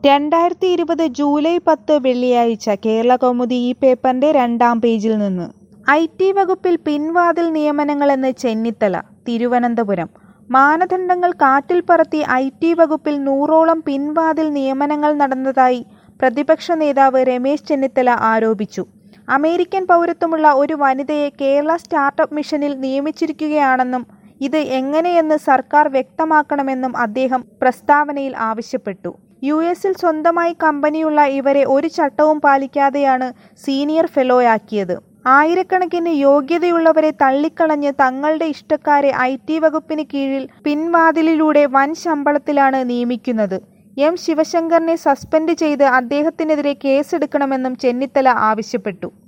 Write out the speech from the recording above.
രണ്ടായിരത്തി ഇരുപത് ജൂലൈ പത്ത് വെള്ളിയാഴ്ച കേരളകൗമുദി ഈ പേപ്പറിന്റെ രണ്ടാം പേജിൽ നിന്ന് ഐ ടി വകുപ്പിൽ പിൻവാതിൽ നിയമനങ്ങളെന്ന് ചെന്നിത്തല തിരുവനന്തപുരം മാനദണ്ഡങ്ങൾ കാറ്റിൽ പറത്തി ഐ ടി വകുപ്പിൽ നൂറോളം പിൻവാതിൽ നിയമനങ്ങൾ നടന്നതായി പ്രതിപക്ഷ നേതാവ് രമേശ് ചെന്നിത്തല ആരോപിച്ചു അമേരിക്കൻ പൗരത്വമുള്ള ഒരു വനിതയെ കേരള സ്റ്റാർട്ടപ്പ് മിഷനിൽ നിയമിച്ചിരിക്കുകയാണെന്നും ഇത് എങ്ങനെയെന്ന് സർക്കാർ വ്യക്തമാക്കണമെന്നും അദ്ദേഹം പ്രസ്താവനയിൽ ആവശ്യപ്പെട്ടു യു എസിൽ സ്വന്തമായി കമ്പനിയുള്ള ഇവരെ ഒരു ചട്ടവും പാലിക്കാതെയാണ് സീനിയർ ഫെലോയാക്കിയത് ആയിരക്കണക്കിന് യോഗ്യതയുള്ളവരെ തള്ളിക്കളഞ്ഞ് തങ്ങളുടെ ഇഷ്ടക്കാരെ ഐ ടി വകുപ്പിന് കീഴിൽ പിൻവാതിലിലൂടെ വൻ ശമ്പളത്തിലാണ് നിയമിക്കുന്നത് എം ശിവശങ്കറിനെ സസ്പെൻഡ് ചെയ്ത് അദ്ദേഹത്തിനെതിരെ കേസെടുക്കണമെന്നും ചെന്നിത്തല ആവശ്യപ്പെട്ടു